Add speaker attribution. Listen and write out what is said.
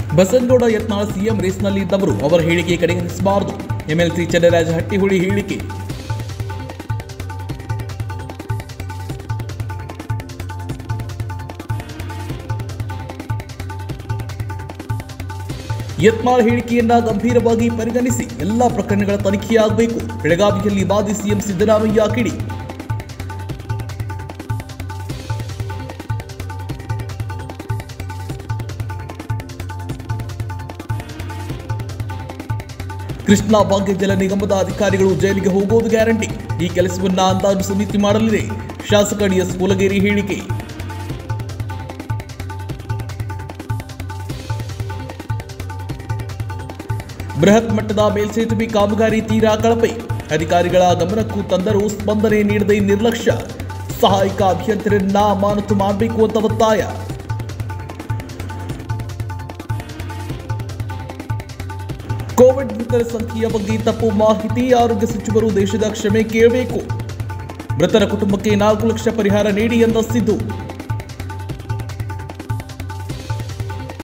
Speaker 1: Basanagouda Yatnal CM ರೇಸ್ನಲ್ಲಿ ಇದ್ದವರು ಅವರ ಹೇಳಿಕೆ ಕಡೆಗಣಿಸಬಾರದು ಎಂಎಲ್ಸಿ ಚನ್ನರಾಜ ಹಟ್ಟಿಹುಳಿ ಹೇಳಿಕೆ ಯತ್ನಾಳ್ ಹೇಳಿಕೆಯನ್ನ ಗಂಭೀರವಾಗಿ ಪರಿಗಣಿಸಿ ಎಲ್ಲ ಪ್ರಕರಣಗಳ ತನಿಖೆಯಾಗಬೇಕು ಬೆಳಗಾವಿಯಲ್ಲಿ ಮಾಜಿ ಸಿಎಂ ಸಿದ್ದರಾಮಯ್ಯ ಕಿಡಿ ಕೃಷ್ಣಾ ಭಾಗ್ಯ ಜಲ ನಿಗಮದ ಅಧಿಕಾರಿಗಳು ಜೈಲಿಗೆ ಹೋಗೋದು ಗ್ಯಾರಂಟಿ ಈ ಕೆಲಸವನ್ನ ಅಂದಾಜು ಸಮಿತಿ ಮಾಡಲಿದೆ ಶಾಸಕ ಡಿಎಸ್ ಕುಲಗೇರಿ ಹೇಳಿಕೆ ಬೃಹತ್ ಮಟ್ಟದ ಮೇಲ್ಸೇತುವೆ ಕಾಮಗಾರಿ ತೀರಾ ಕಳಪೆ ಅಧಿಕಾರಿಗಳ ಗಮನಕ್ಕೂ ತಂದರೂ ಸ್ಪಂದನೆ ನೀಡದೆ ನಿರ್ಲಕ್ಷ್ಯ ಸಹಾಯಕ ಅಭಿಯಂತರನ್ನ ಅಮಾನತು ಮಾಡಬೇಕು ಅಂತ ಒತ್ತಾಯ ಕೋವಿಡ್ ಮೃತರ ಸಂಖ್ಯೆಯ ಬಗ್ಗೆ ತಪ್ಪು ಮಾಹಿತಿ ಆರೋಗ್ಯ ಸಚಿವರು ದೇಶದ ಕ್ಷಮೆ ಕೇಳಬೇಕು ಮೃತರ ಕುಟುಂಬಕ್ಕೆ ನಾಲ್ಕು ಲಕ್ಷ ಪರಿಹಾರ ನೀಡಿ ಎಂದ ಸಿದ್ದು